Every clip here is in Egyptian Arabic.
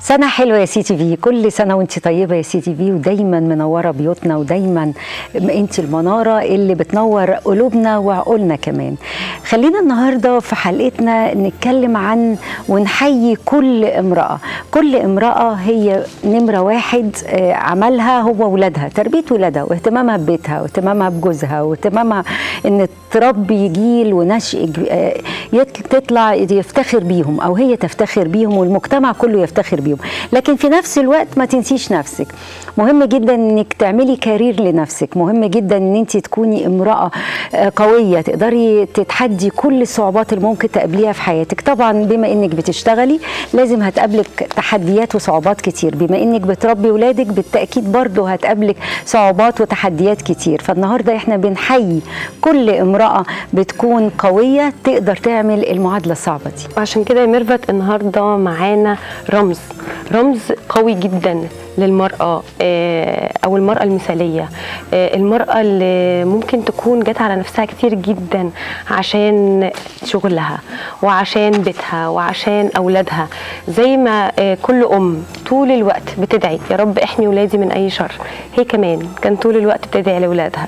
سنة حلوة يا سي تي في كل سنة وانت طيبة يا سي تي في ودايما منورة بيوتنا ودايما انت المنارة اللي بتنور قلوبنا وعقولنا كمان خلينا النهاردة في حلقتنا نتكلم عن ونحيي كل امرأة كل امرأة هي نمرة واحد آه، عملها هو ولادها تربية ولادها واهتمامها ببيتها واهتمامها بجوزها واهتمامها ان تربي جيل ونشء ج- آه، يت- تطلع يفتخر بيهم او هي تفتخر بيهم والمجتمع كله يفتخر بيهم لكن في نفس الوقت ما تنسيش نفسك مهم جدا انك تعملي كارير لنفسك مهم جدا ان انت تكوني امراه آه، قويه تقدري تتحدي كل الصعوبات اللي ممكن تقابليها في حياتك طبعا بما انك بتشتغلي لازم هتقابلك تحديات وصعوبات كتير بما انك بتربي ولادك بالتاكيد برضه هتقابلك صعوبات وتحديات كتير فالنهارده احنا بنحيي كل امراه بتكون قويه تقدر تعمل المعادله الصعبه دي وعشان كده يا ميرفت النهارده معانا رمز رمز قوي جدا للمرأة آه، أو المرأة المثالية آه، المرأة اللي ممكن تكون جت على نفسها كتير جدا عشان شغلها وعشان بيتها وعشان أولادها زي ما آه، كل أم طول الوقت بتدعي يا رب احمي ولادي من أي شر هي كمان كان طول الوقت بتدعي لأولادها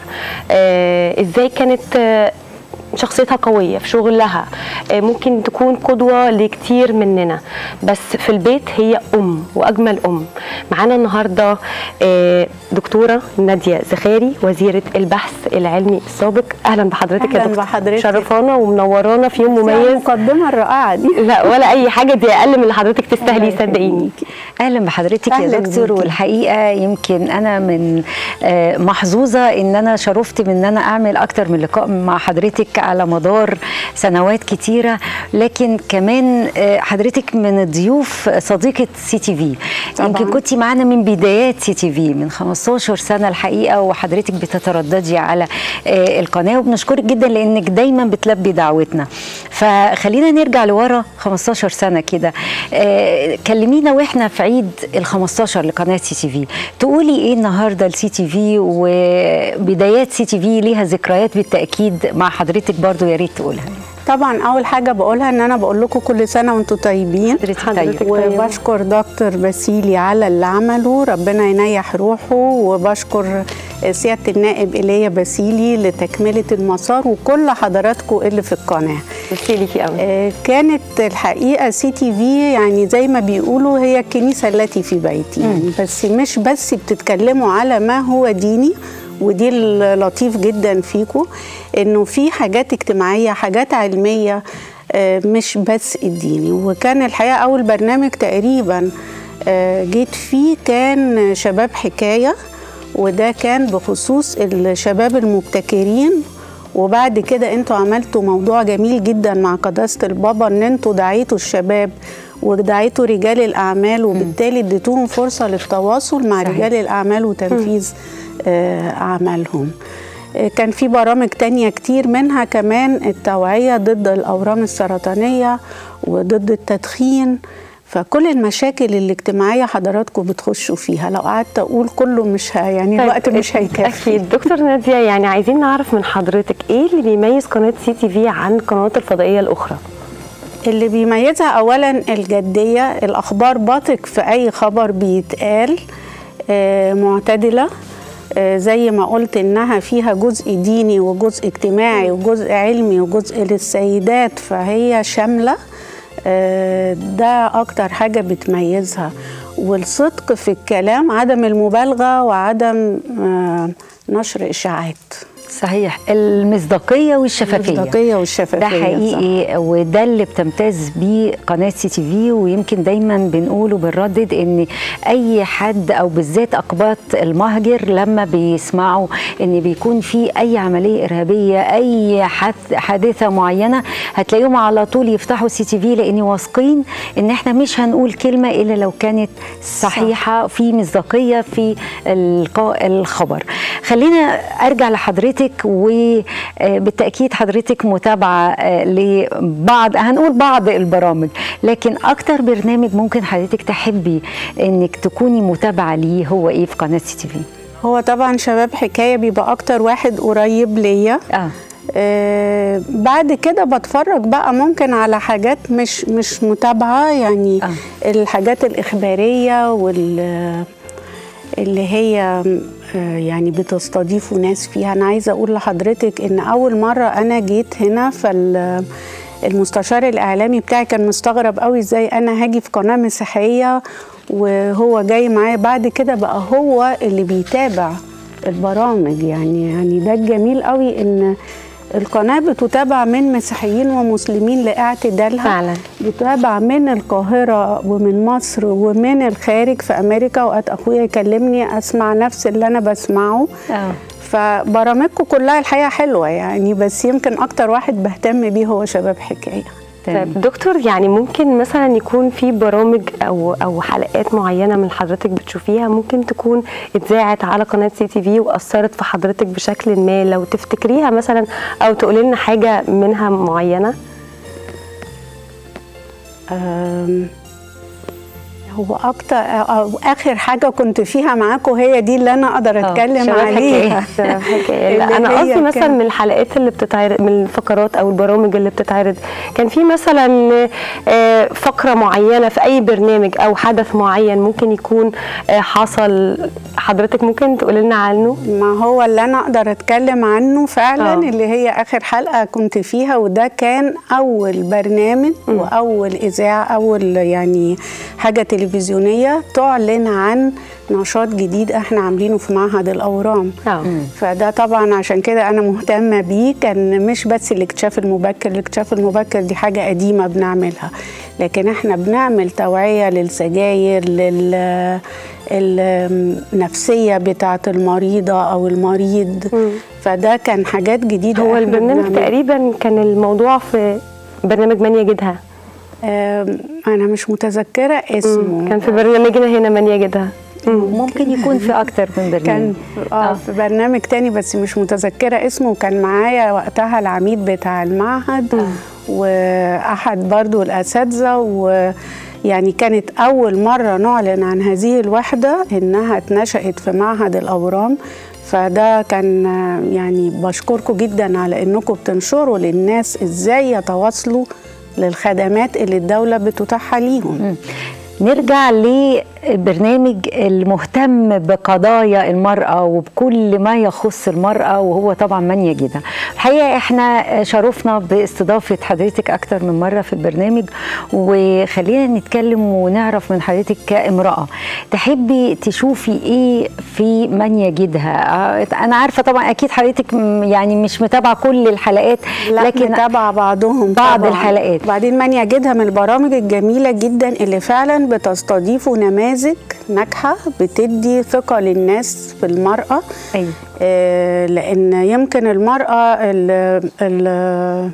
آه، إزاي كانت آه، شخصيتها قوية في شغلها آه، ممكن تكون قدوة لكتير مننا بس في البيت هي أم وأجمل أم معانا النهاردة آه، دكتورة نادية زخاري وزيرة البحث العلمي السابق أهلا بحضرتك يا أهلاً دكتور بحضرتك. شرفانا ومنورانا في يوم مميز المقدمة الرائعة دي لا ولا أي حاجة دي أقل من اللي حضرتك تستاهلي الله صدقيني يخليكي. اهلا بحضرتك يا أهلاً دكتور بيكي. والحقيقه يمكن انا من آه، محظوظه ان انا شرفت بان انا اعمل اكتر من لقاء مع حضرتك على مدار سنوات كتيره لكن كمان آه، حضرتك من الضيوف صديقه سي تي في طبعاً. يمكن كنت معانا من بدايات سي تي في من 15 سنه الحقيقه وحضرتك بتترددي على آه، القناه وبنشكرك جدا لانك دايما بتلبي دعوتنا فخلينا نرجع لورا 15 سنه كده آه، كلمينا واحنا في عيد ال 15 لقناه سي تي في تقولي ايه النهارده لسي تي في وبدايات سي تي في ليها ذكريات بالتاكيد مع حضرتك برضو يا ريت تقولها طبعا أول حاجة بقولها إن أنا بقول لكم كل سنة وأنتم طيبين حضرتك حضرتك طيب. طيبة. وبشكر دكتور باسيلي على اللي عمله ربنا ينيح روحه وبشكر سيادة النائب إيليا باسيلي لتكملة المسار وكل حضراتكم اللي في القناة ميرسي ليكي قوي آه، كانت الحقيقه سي تي في يعني زي ما بيقولوا هي الكنيسه التي في بيتي يعني بس مش بس بتتكلموا على ما هو ديني ودي اللطيف جدا فيكم انه في حاجات اجتماعيه حاجات علميه آه، مش بس الديني وكان الحقيقه اول برنامج تقريبا آه، جيت فيه كان شباب حكايه وده كان بخصوص الشباب المبتكرين وبعد كده انتوا عملتوا موضوع جميل جدا مع قداسة البابا ان انتوا دعيتوا الشباب ودعيتوا رجال الاعمال وبالتالي اديتوهم فرصة للتواصل مع صحيح. رجال الاعمال وتنفيذ آه اعمالهم آه، كان في برامج تانية كتير منها كمان التوعية ضد الأورام السرطانية وضد التدخين فكل المشاكل الاجتماعية حضراتكم بتخشوا فيها لو قعدت أقول كله مش ه... يعني طيب، الوقت مش هيكفي أكيد دكتور نادية يعني عايزين نعرف من حضرتك إيه اللي بيميز قناة سي تي في عن القنوات الفضائية الأخرى اللي بيميزها اولا الجديه الاخبار بثق في اي خبر بيتقال آه، معتدله آه، زي ما قلت انها فيها جزء ديني وجزء اجتماعي وجزء علمي وجزء للسيدات فهي شامله آه، ده اكتر حاجه بتميزها والصدق في الكلام عدم المبالغه وعدم آه، نشر اشاعات صحيح المصداقيه والشفافيه المصداقيه والشفافيه ده صح. حقيقي وده اللي بتمتاز بيه قناه سي تي في ويمكن دايما بنقول وبنردد ان اي حد او بالذات اقباط المهجر لما بيسمعوا ان بيكون في اي عمليه ارهابيه اي حث- حادثه معينه هتلاقيهم على طول يفتحوا سي تي في لان واثقين ان احنا مش هنقول كلمه الا لو كانت صحيحه في مصداقيه في القاء الخبر خلينا ارجع لحضرتك وبالتاكيد حضرتك متابعه آه، لبعض هنقول بعض البرامج لكن اكتر برنامج ممكن حضرتك تحبي انك تكوني متابعه ليه هو ايه في قناه سي تي في هو طبعا شباب حكايه بيبقى اكتر واحد قريب ليا اه آه بعد كده بتفرج بقى ممكن على حاجات مش مش متابعه يعني آه. آه. الحاجات الاخباريه وال اللي هي آه، يعني بتستضيفوا ناس فيها انا عايزه اقول لحضرتك ان اول مره انا جيت هنا فال المستشار الاعلامي بتاعي كان مستغرب قوي ازاي انا هاجي في قناه مسيحيه وهو جاي معايا بعد كده بقى هو اللي بيتابع البرامج يعني يعني ده الجميل قوي ان القناه بتتابع من مسيحيين ومسلمين لاعتدالها فعلا. بتابع من القاهرة ومن مصر ومن الخارج في أمريكا وقت أخويا يكلمني أسمع نفس اللي أنا بسمعه اه فبرامجكم كلها الحقيقة حلوة يعني بس يمكن أكتر واحد بهتم بيه هو شباب حكاية تمام. طيب دكتور يعني ممكن مثلا يكون في برامج او او حلقات معينه من حضرتك بتشوفيها ممكن تكون اتذاعت على قناه سي تي في واثرت في حضرتك بشكل ما لو تفتكريها مثلا او تقولي لنا حاجه منها معينه أم، هو أكتر أو آخر حاجة كنت فيها معاكم هي دي اللي أنا أقدر آه، أتكلم شباب عليها شباب حكاية. لا، اللي انا هي قصدي مثلا كان- من الحلقات اللي بتتعرض من الفقرات او البرامج اللي بتتعرض كان في مثلا آه، فقره معينه في اي برنامج او حدث معين ممكن يكون آه، حصل حضرتك ممكن تقولي لنا عنه ما هو اللي انا اقدر اتكلم عنه فعلا آه. أوه. اللي هي اخر حلقه كنت فيها وده كان اول برنامج م. واول اذاعه اول يعني حاجه تلفزيونيه تعلن عن نشاط جديد احنا عاملينه في معهد الاورام اه فده طبعا عشان كده انا مهتمه بيه كان مش بس الاكتشاف المبكر الاكتشاف المبكر دي حاجه قديمه بنعملها لكن احنا بنعمل توعيه للسجاير لل النفسيه بتاعه المريضه او المريض مم. فده كان حاجات جديده هو إحنا البرنامج بنعملها. تقريبا كان الموضوع في برنامج من يجدها آم، انا مش متذكره اسمه كان في برنامجنا هنا من يجدها ممكن يكون في اكتر من برنامج كان اه في برنامج تاني بس مش متذكره اسمه كان معايا وقتها العميد بتاع المعهد واحد برضو الاساتذه و يعني كانت أول مرة نعلن عن هذه الوحدة إنها اتنشأت في معهد الأورام فده كان آه، يعني بشكركم جدا على إنكم بتنشروا للناس إزاي يتواصلوا للخدمات اللي الدولة بتتاحها ليهم نرجع لبرنامج المهتم بقضايا المرأة وبكل ما يخص المرأة وهو طبعا من يجدها الحقيقة احنا شرفنا باستضافة حضرتك أكتر من مرة في البرنامج وخلينا نتكلم ونعرف من حضرتك كامرأة تحبي تشوفي ايه في من يجدها آه، أنا عارفة طبعا أكيد حضرتك م- يعني مش متابعة كل الحلقات لا لكن متابعة بعضهم بعض طبعاً. الحلقات. بعدين من يجدها من البرامج الجميلة جدا اللي فعلا بتستضيف نماذج ناجحة بتدي ثقة للناس في المرأة أيوة. آه، لأن يمكن المرأة ال ال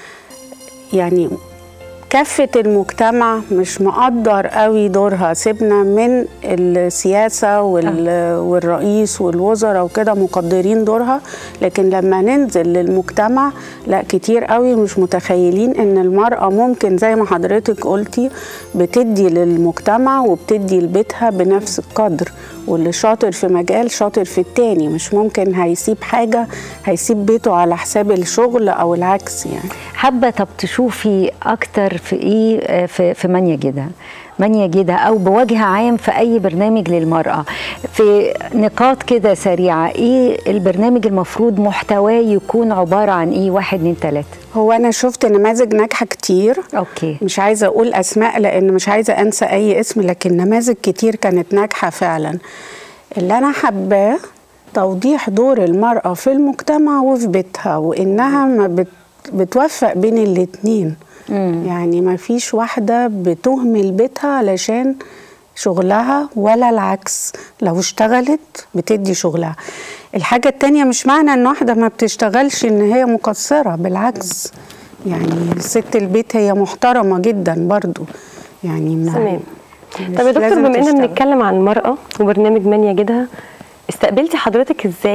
يعني كافة المجتمع مش مقدر قوي دورها سيبنا من السياسة وال والرئيس والوزراء وكده مقدرين دورها لكن لما ننزل للمجتمع لا كتير قوي مش متخيلين ان المرأة ممكن زي ما حضرتك قلتي بتدي للمجتمع وبتدي لبيتها بنفس القدر واللي شاطر في مجال شاطر في التاني مش ممكن هيسيب حاجة هيسيب بيته على حساب الشغل او العكس يعني حابه طب تشوفي اكتر في ايه آه، في في من يجدها من يجدها او بوجه عام في اي برنامج للمراه في نقاط كده سريعه ايه البرنامج المفروض محتواه يكون عباره عن ايه واحد اتنين تلاته هو انا شفت نماذج ناجحه كتير اوكي مش عايزه اقول اسماء لان مش عايزه انسى اي اسم لكن نماذج كتير كانت ناجحه فعلا اللي انا حباه توضيح دور المراه في المجتمع وفي بيتها وانها ما بت بتوفق بين الاتنين يعني ما فيش واحده بتهمل بيتها علشان شغلها ولا العكس لو اشتغلت بتدي شغلها الحاجة التانية مش معنى ان واحدة ما بتشتغلش ان هي مقصرة بالعكس يعني ست البيت هي محترمة جدا برضو يعني ما- تمام مش طب يا دكتور لازم بما اننا تشتغل. بنتكلم عن المراه وبرنامج من يجدها استقبلتي حضرتك ازاي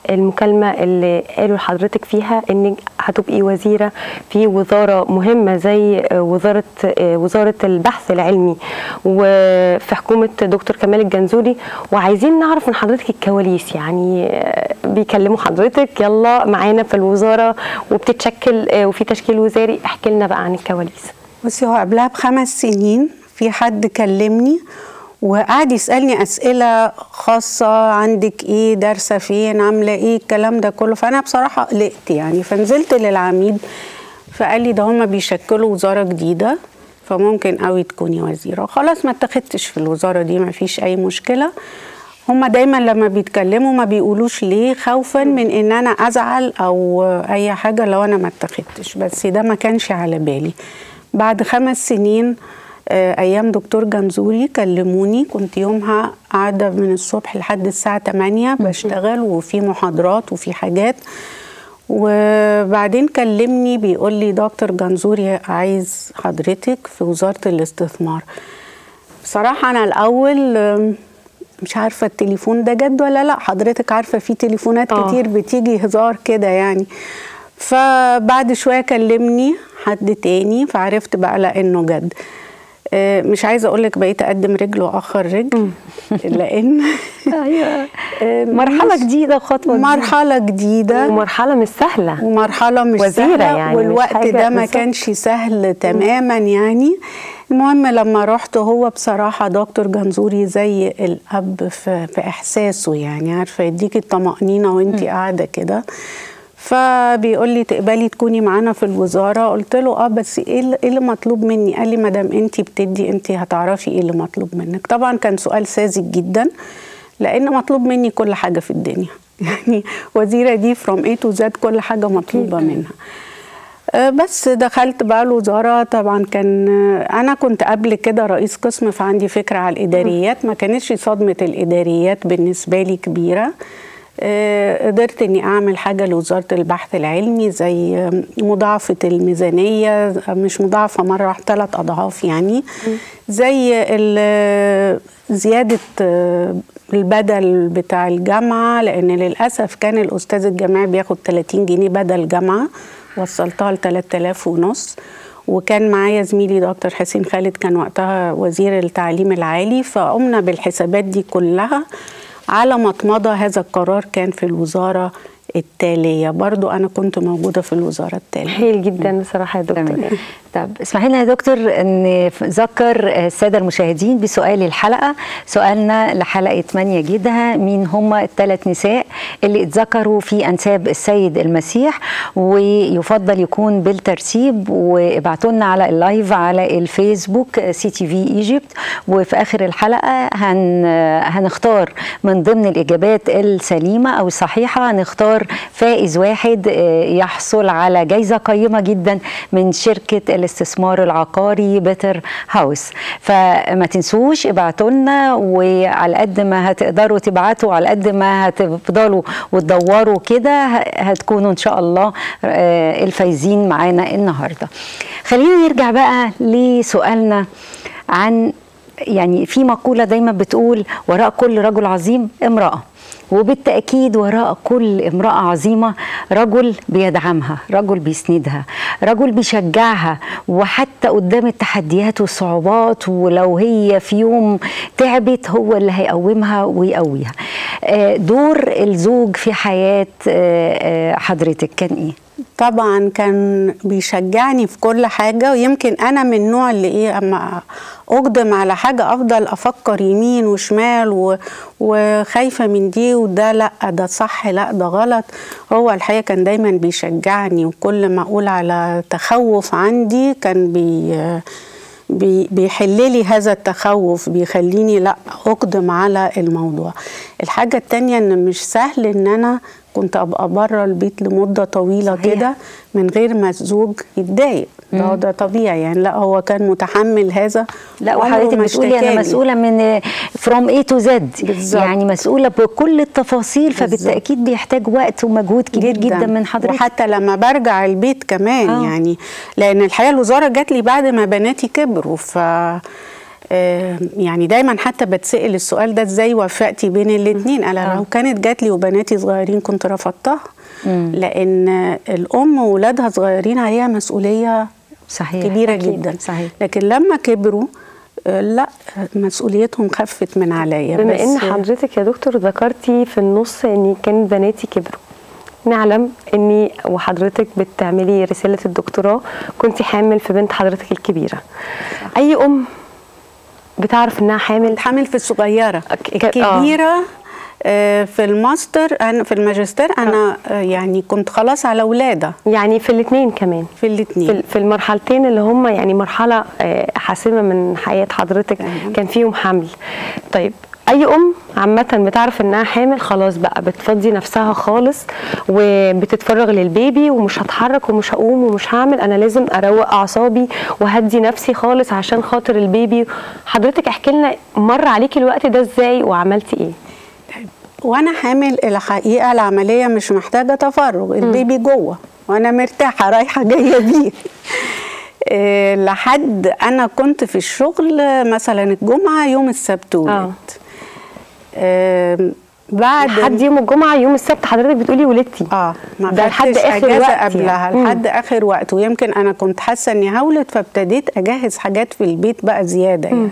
المكالمه اللي قالوا لحضرتك فيها انك هتبقي وزيره في وزاره مهمه زي وزاره وزاره البحث العلمي وفي حكومه دكتور كمال الجنزوري وعايزين نعرف من حضرتك الكواليس يعني بيكلموا حضرتك يلا معانا في الوزاره وبتتشكل وفي تشكيل وزاري احكي لنا بقى عن الكواليس بصي هو قبلها بخمس سنين في حد كلمني وقعد يسالني اسئله خاصه عندك ايه دارسه فين عامله ايه الكلام ده كله فانا بصراحه قلقت يعني فنزلت للعميد فقال لي ده هما بيشكلوا وزاره جديده فممكن قوي تكوني وزيره خلاص ما اتخذتش في الوزاره دي ما فيش اي مشكله هما دايما لما بيتكلموا ما بيقولوش ليه خوفا من ان انا ازعل او اي حاجه لو انا ما اتخذتش بس ده ما كانش على بالي بعد خمس سنين ايام دكتور جنزوري كلموني كنت يومها قاعده من الصبح لحد الساعه 8 بشتغل وفي محاضرات وفي حاجات وبعدين كلمني بيقول لي دكتور جنزوري عايز حضرتك في وزاره الاستثمار بصراحه انا الاول مش عارفه التليفون ده جد ولا لا حضرتك عارفه في تليفونات أوه. كتير بتيجي هزار كده يعني فبعد شويه كلمني حد تاني فعرفت بقى لا انه جد مش عايزه اقول لك بقيت اقدم رجل واخر رجل لان ايوه مرحله جديده وخطوه مرحله جديده ومرحله مش سهله ومرحله مش وزيرة سهله يعني والوقت ده ما كانش سهل تماما يعني المهم لما رحت هو بصراحه دكتور جنزوري زي الاب في, في احساسه يعني عارفه يديكي الطمانينه وانت قاعده كده فبيقول لي تقبلي تكوني معانا في الوزاره قلت له اه بس ايه اللي مطلوب مني قال لي مدام انت بتدي انت هتعرفي ايه اللي مطلوب منك طبعا كان سؤال ساذج جدا لان مطلوب مني كل حاجه في الدنيا يعني وزيره دي فروم اي تو زد كل حاجه مطلوبه منها بس دخلت بقى الوزاره طبعا كان انا كنت قبل كده رئيس قسم فعندي فكره على الاداريات ما كانتش صدمه الاداريات بالنسبه لي كبيره قدرت اني اعمل حاجه لوزاره البحث العلمي زي مضاعفه الميزانيه مش مضاعفه مره ثلاث اضعاف يعني زي زياده البدل بتاع الجامعه لان للاسف كان الاستاذ الجامعي بياخد 30 جنيه بدل جامعه وصلتها ل 3000 ونص وكان معايا زميلي دكتور حسين خالد كان وقتها وزير التعليم العالي فقمنا بالحسابات دي كلها على مضمضة هذا القرار كان في الوزارة التالية برضو أنا كنت موجودة في الوزارة التالية هايل جدا بصراحة يا دكتور طب اسمحي لنا يا دكتور ان نذكر الساده المشاهدين بسؤال الحلقه سؤالنا لحلقه من يجدها مين هم الثلاث نساء اللي اتذكروا في انساب السيد المسيح ويفضل يكون بالترتيب وابعتوا لنا على اللايف على الفيسبوك سي تي في ايجيبت وفي اخر الحلقه هن هنختار من ضمن الاجابات السليمه او الصحيحه هنختار فائز واحد يحصل على جائزه قيمه جدا من شركه الاستثمار العقاري بيتر هاوس فما تنسوش ابعتوا لنا وعلى قد ما هتقدروا تبعتوا على قد ما هتفضلوا وتدوروا كده هتكونوا ان شاء الله الفايزين معانا النهارده خلينا نرجع بقى لسؤالنا عن يعني في مقوله دايما بتقول وراء كل رجل عظيم امراه وبالتأكيد وراء كل امرأة عظيمة رجل بيدعمها رجل بيسندها رجل بيشجعها وحتى قدام التحديات والصعوبات ولو هي في يوم تعبت هو اللي هيقومها ويقويها دور الزوج في حياة حضرتك كان ايه؟ طبعا كان بيشجعني في كل حاجة ويمكن أنا من النوع اللي إيه أما أقدم على حاجة أفضل أفكر يمين وشمال و... وخايفة من دي وده لأ ده صح لأ ده غلط هو الحقيقة كان دايما بيشجعني وكل ما أقول على تخوف عندي كان بي بي بيحل لي هذا التخوف بيخليني لا اقدم على الموضوع الحاجه التانية ان مش سهل ان انا كنت ابقى بره البيت لمده طويله كده من غير ما الزوج يتضايق ده ده طبيعي يعني لا هو كان متحمل هذا لا وحضرتك بتقولي انا مسؤوله من فروم اي تو زد يعني مسؤوله بكل التفاصيل فبالتاكيد بيحتاج وقت ومجهود كبير جدا, جدا من حضرتك وحتى لما برجع البيت كمان آه. يعني لان الحقيقه الوزاره جات لي بعد ما بناتي كبروا ف آه، يعني دايما حتى بتسأل السؤال ده ازاي وفقتي بين الاتنين انا لو كانت جات لي وبناتي صغيرين كنت رفضتها لان الام وولادها صغيرين عليها مسؤوليه صحيح كبيره أكيد. جدا صحيح لكن لما كبروا آه، لا مسؤوليتهم خفت من عليا بما بس ان حضرتك يا دكتور ذكرتي في النص ان كان بناتي كبروا نعلم اني وحضرتك بتعملي رساله الدكتوراه كنت حامل في بنت حضرتك الكبيره اي ام بتعرف انها حامل حامل في الصغيره ك- ك- آه. الكبيره آه، في الماستر انا في الماجستير انا آه، يعني كنت خلاص على ولاده يعني في الاثنين كمان في الاثنين في في المرحلتين اللي هم يعني مرحله آه، حاسمه من حياه حضرتك أيوة. كان فيهم حمل طيب اي ام عامه بتعرف انها حامل خلاص بقى بتفضي نفسها خالص وبتتفرغ للبيبي ومش هتحرك ومش هقوم ومش هعمل انا لازم اروق اعصابي وهدي نفسي خالص عشان خاطر البيبي حضرتك احكي لنا مر عليكي الوقت ده ازاي وعملتي ايه وانا حامل الحقيقه العمليه مش محتاجه تفرغ البيبي جوه وانا مرتاحه رايحه جايه بيه آه، لحد انا كنت في الشغل مثلا الجمعه يوم السبت ولد آم، بعد لحد يوم الجمعه يوم السبت حضرتك بتقولي ولدتي اه ما ده لحد خدتش آخر أجازة وقت قبلها يعني. لحد اخر وقت ويمكن انا كنت حاسه اني هولد فابتديت اجهز حاجات في البيت بقى زياده يعني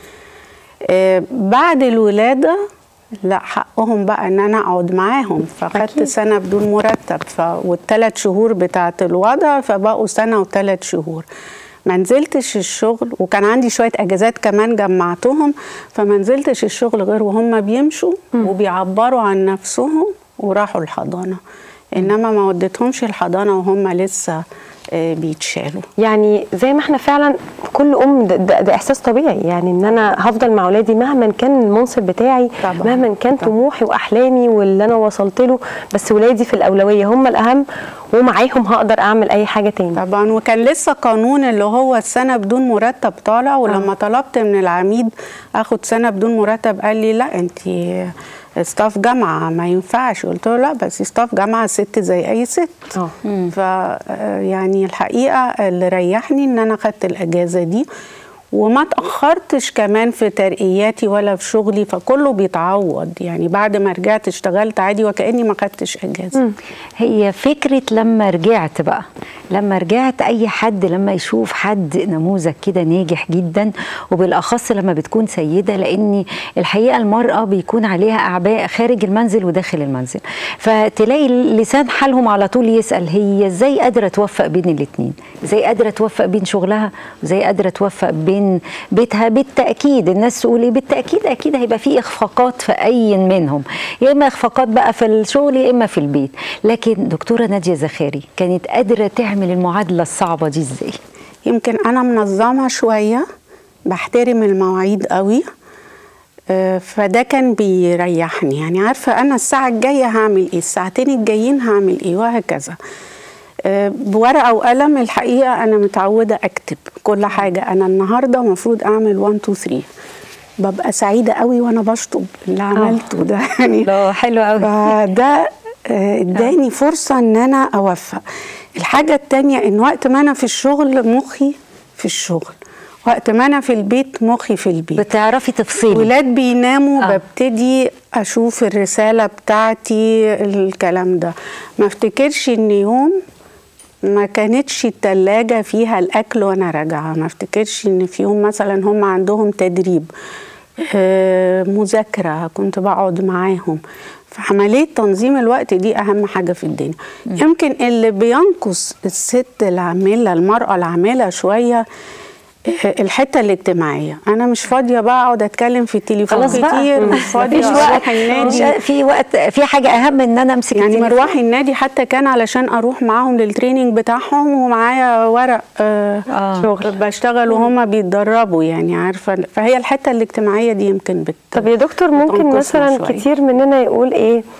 آه بعد الولاده لا حقهم بقى ان انا اقعد معاهم فخدت أكيد. سنه بدون مرتب ف... والثلاث شهور بتاعه الوضع فبقوا سنه وثلاث شهور ما نزلتش الشغل وكان عندي شويه اجازات كمان جمعتهم فما نزلتش الشغل غير وهم بيمشوا وبيعبروا عن نفسهم وراحوا الحضانه انما ما وديتهمش الحضانه وهم لسه آه، بيتشالوا يعني زي ما احنا فعلا كل ام ده, ده, ده احساس طبيعي يعني ان انا هفضل مع اولادي مهما كان المنصب بتاعي طبعاً. مهما كان طبعاً. طموحي واحلامي واللي انا وصلت له بس ولادي في الاولويه هم الاهم ومعاهم هقدر اعمل اي حاجه تاني طبعا وكان لسه قانون اللي هو السنه بدون مرتب طالع ولما طلبت من العميد اخد سنه بدون مرتب قال لي لا انت ستاف جامعه ما ينفعش قلت له لا بس ستاف جامعه ست زي اي ست اه ف يعني الحقيقه اللي ريحني ان انا خدت الاجازه دي وما تاخرتش كمان في ترقياتي ولا في شغلي فكله بيتعوض يعني بعد ما رجعت اشتغلت عادي وكاني ما خدتش اجازه هي فكرة لما رجعت بقى لما رجعت أي حد لما يشوف حد نموذج كده ناجح جدا وبالأخص لما بتكون سيدة لأن الحقيقة المرأة بيكون عليها أعباء خارج المنزل وداخل المنزل فتلاقي لسان حالهم على طول يسأل هي إزاي قادرة توفق بين الاتنين إزاي قادرة توفق بين شغلها وإزاي قادرة توفق بين بيتها بالتأكيد الناس تقول إيه بالتأكيد أكيد هيبقى في إخفاقات في أي منهم يا إما إخفاقات بقى في الشغل يا إما في البيت لكن دكتورة نادية زخاري كانت قادرة تعمل المعادلة الصعبة دي إزاي يمكن انا منظمه شويه بحترم المواعيد قوي آه، فده كان بيريحني يعني عارفه انا الساعه الجايه هعمل ايه الساعتين الجايين هعمل ايه وهكذا آه، بورقه وقلم الحقيقه انا متعوده اكتب كل حاجه انا النهارده المفروض اعمل 1 2 3 ببقى سعيده قوي وانا بشطب اللي عملته ده يعني لا حلو قوي فده آه، اداني فرصه ان انا اوفق الحاجه التانية ان وقت ما انا في الشغل مخي في الشغل وقت ما انا في البيت مخي في البيت بتعرفي تفصلي ولاد بيناموا آه. آه. ببتدي اشوف الرساله بتاعتي الكلام ده ما افتكرش ان يوم ما كانتش التلاجة فيها الأكل وأنا راجعة ما افتكرش إن في يوم مثلا هم عندهم تدريب آه، مذاكرة كنت بقعد معاهم فعملية تنظيم الوقت دي أهم حاجة في الدنيا يمكن اللي بينقص الست العاملة المرأة العاملة شوية آه، الحتة الاجتماعية أنا مش فاضية بقى أقعد أتكلم في التليفون خلاص بقى كتير مش فاضية مفيش وقت أروح النادي مش في وقت في حاجة أهم إن أنا أمسك يعني التليفون. مروحي النادي حتى كان علشان اروح معاهم للتريننج بتاعهم ومعايا ورق آه آه. شغل بشتغل وهم بيتدربوا يعني عارفه فهي الحته الاجتماعيه دي يمكن بت طب يا دكتور ممكن بتنقصنا مثلا شوية. كتير مننا يقول ايه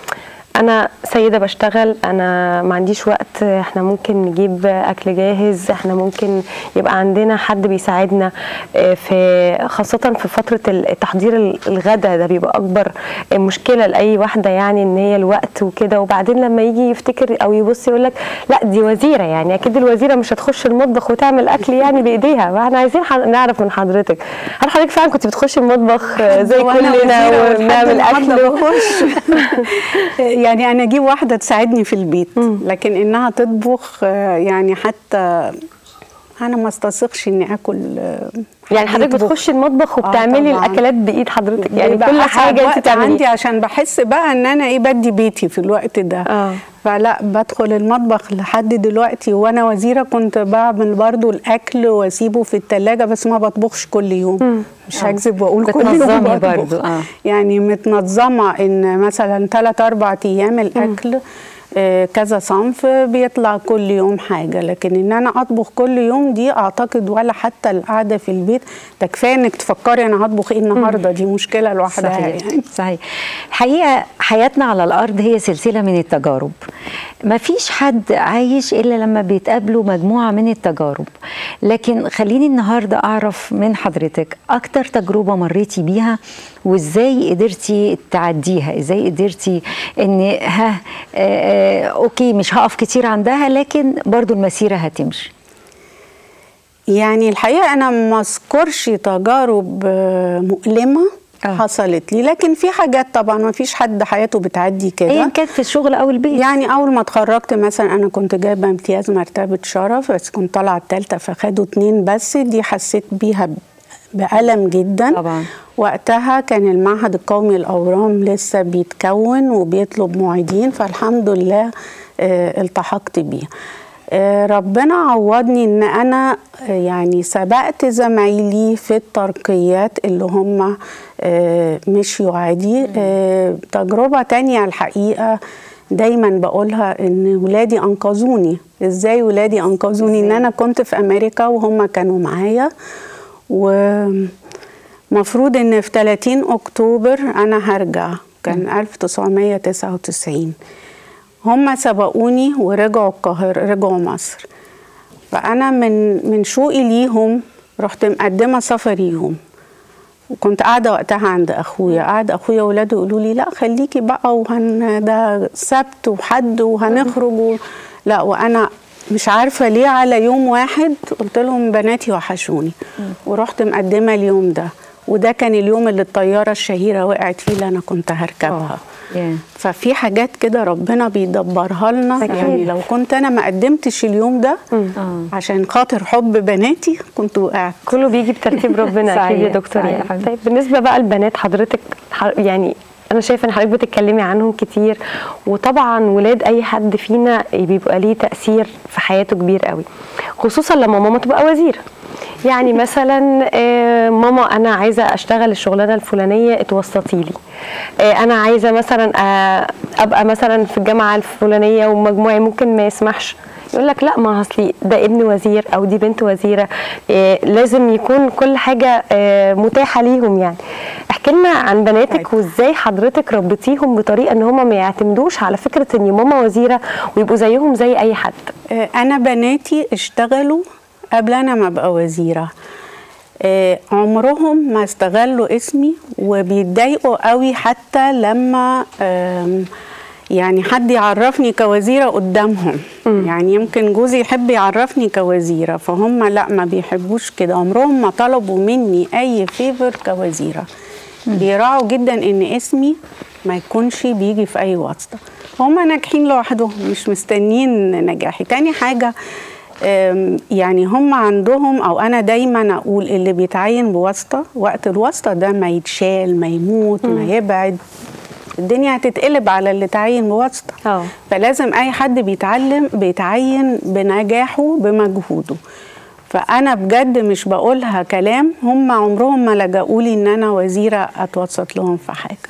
انا سيده بشتغل انا ما عنديش وقت احنا ممكن نجيب اكل جاهز احنا ممكن يبقى عندنا حد بيساعدنا آه، في خاصه في فتره التحضير الغدا ده بيبقى اكبر مشكله لاي واحده يعني ان هي الوقت وكده وبعدين لما يجي يفتكر او يبص يقول لك لا دي وزيره يعني اكيد الوزيره مش هتخش المطبخ وتعمل اكل يعني بايديها فاحنا عايزين ح- نعرف من حضرتك هل حضرتك فعلا كنت بتخشي المطبخ آه، زي وأنا كلنا وزيرة ولحد ونعمل النهاردة اكل بخش. يعني انا اجيب واحده تساعدني في البيت لكن انها تطبخ آه، يعني حتى انا ما استثقش اني اكل آه، يعني حد حضرتك يطبخ. بتخشي المطبخ آه وبتعملي طبعاً. الاكلات بايد حضرتك يعني بيبقى كل أسعد حاجه انت وقت عندي بتعمليها عشان بحس بقى ان انا ايه بدي بيتي في الوقت ده آه. فلا بدخل المطبخ لحد دلوقتي وانا وزيره كنت بعمل برضو الاكل واسيبه في التلاجة بس ما بطبخش كل يوم مش هكذب واقول كل يوم بتنظمي بطبخ برضو، آه. يعني متنظمه ان مثلا 3 4 ايام الاكل آه، كذا صنف بيطلع كل يوم حاجه لكن ان انا اطبخ كل يوم دي اعتقد ولا حتى القعده في البيت ده كفايه انك تفكري انا هطبخ ايه النهارده دي مشكله لوحدها صحيح يعني صحيح الحقيقه حياتنا على الارض هي سلسله من التجارب ما فيش حد عايش الا لما بيتقابلوا مجموعه من التجارب لكن خليني النهارده اعرف من حضرتك اكتر تجربه مريتي بيها وازاي قدرتي تعديها ازاي قدرتي ان ها آه آه اوكي مش هقف كتير عندها لكن برضو المسيره هتمشي يعني الحقيقه انا ما اذكرش تجارب آه، مؤلمه آه. حصلت لي لكن في حاجات طبعا ما فيش حد حياته بتعدي كده ايا كانت في الشغل او البيت يعني اول ما اتخرجت مثلا انا كنت جايبه امتياز مرتبه شرف بس كنت طالعه الثالثه فخدوا اتنين بس دي حسيت بيها ب- بألم جدا طبعا. وقتها كان المعهد القومي للأورام لسه بيتكون وبيطلب معيدين فالحمد لله آه، التحقت بيه آه، ربنا عوضني ان انا آه، يعني سبقت زمايلي في الترقيات اللي هم آه، مشيوا عادي آه، تجربة تانية الحقيقة دايما بقولها ان ولادي انقذوني ازاي ولادي انقذوني ان انا كنت في امريكا وهم كانوا معايا ومفروض ان في 30 اكتوبر انا هرجع كان 1999 هم سبقوني ورجعوا القاهرة رجعوا مصر فأنا من من شوقي ليهم رحت مقدمة سفريهم وكنت قاعدة وقتها عند أخويا قاعد أخويا وولاده يقولوا لي لا خليكي بقى وهن ده سبت وحد وهنخرج و... لا وأنا مش عارفة ليه على يوم واحد قلت لهم بناتي وحشوني ورحت مقدمة اليوم ده وده كان اليوم اللي الطيارة الشهيرة وقعت فيه اللي أنا كنت هركبها ياه. ففي حاجات كده ربنا بيدبرها لنا أكيد. يعني لو كنت انا ما قدمتش اليوم ده آه. عشان خاطر حب بناتي كنت وقعت كله بيجي بترتيب ربنا اكيد يا صحيح، دكتور صحيح. يعني طيب بالنسبه بقى لبنات حضرتك ح- يعني انا شايفه ان حضرتك بتتكلمي عنهم كتير وطبعا ولاد اي حد فينا بيبقى ليه تاثير في حياته كبير قوي خصوصا لما ماما تبقى وزيره يعني مثلا آه، ماما انا عايزه اشتغل الشغلانه الفلانيه اتوسطي لي آه، انا عايزه مثلا آه، ابقى مثلا في الجامعه الفلانيه ومجموعي ممكن ما يسمحش يقول لك لا ما اصلي ده ابن وزير او دي بنت وزيره إيه لازم يكون كل حاجه إيه متاحه ليهم يعني احكي لنا عن بناتك وازاي حضرتك ربيتيهم بطريقه ان هم ما يعتمدوش على فكره ان ماما وزيره ويبقوا زيهم زي اي حد آه، انا بناتي اشتغلوا قبل انا ما ابقى وزيره آه، عمرهم ما استغلوا اسمي وبيتضايقوا قوي حتى لما آم، يعني حد يعرفني كوزيره قدامهم يعني يمكن جوزي يحب يعرفني كوزيره فهم لا ما بيحبوش كده عمرهم ما طلبوا مني اي فيفر كوزيره بيراعوا جدا ان اسمي ما يكونش بيجي في اي واسطه هم ناجحين لوحدهم مش مستنيين نجاحي تاني حاجه أم، يعني هم عندهم او انا دايما اقول اللي بيتعين بواسطه وقت الواسطه ده ما يتشال ما يموت ما يبعد الدنيا هتتقلب على اللي تعين بواسطه اه. فلازم اي حد بيتعلم بيتعين بنجاحه بمجهوده فانا بجد مش بقولها كلام هم عمرهم ما لجأوا لي ان انا وزيره اتوسط لهم في حاجه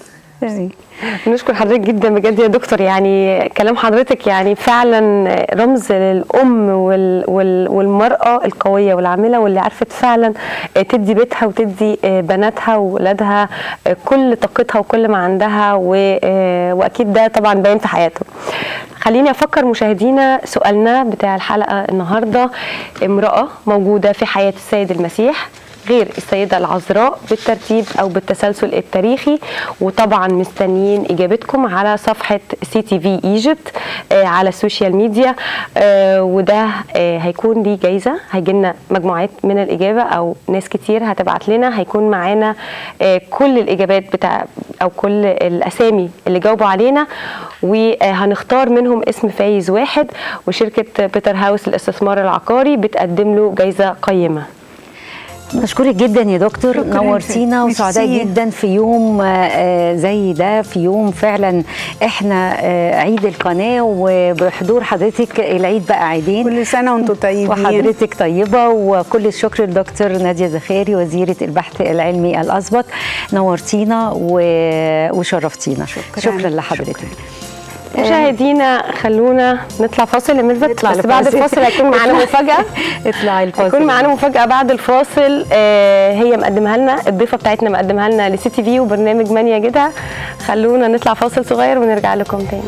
نشكر حضرتك جدا بجد يا دكتور يعني كلام حضرتك يعني فعلا رمز للام وال وال والمراه القويه والعامله واللي عرفت فعلا تدي بيتها وتدي بناتها واولادها كل طاقتها وكل ما عندها واكيد ده طبعا باين في حياتهم. خليني افكر مشاهدينا سؤالنا بتاع الحلقه النهارده امراه موجوده في حياه السيد المسيح غير السيدة العذراء بالترتيب أو بالتسلسل التاريخي وطبعا مستنيين إجابتكم على صفحة سي تي في ايجيبت على السوشيال ميديا آه وده آه هيكون ليه جايزة هيجي لنا مجموعات من الإجابة أو ناس كتير هتبعت لنا هيكون معانا آه كل الإجابات بتاع أو كل الأسامي اللي جاوبوا علينا وهنختار منهم اسم فايز واحد وشركة بيتر هاوس للاستثمار العقاري بتقدم له جايزة قيمة بشكرك جدا يا دكتور نورتينا وسعداء جدا في يوم زي ده في يوم فعلا احنا عيد القناه وبحضور حضرتك العيد بقى عيدين كل سنه وانتم طيبين وحضرتك طيبه وكل الشكر لدكتور ناديه زخاري وزيره البحث العلمي الاسبق نورتينا وشرفتينا شكرا, شكرا لحضرتك مشاهدينا خلونا نطلع فاصل يا ميرفت بس بعد الفاصل هيكون معانا مفاجاه اطلعي الفاصل هيكون معانا مفاجاه بعد الفاصل آه هي مقدمها لنا الضيفه بتاعتنا مقدمها لنا لسي تي في وبرنامج من يجدها خلونا نطلع فاصل صغير ونرجع لكم تاني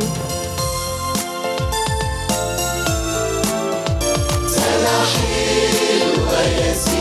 حلوة يا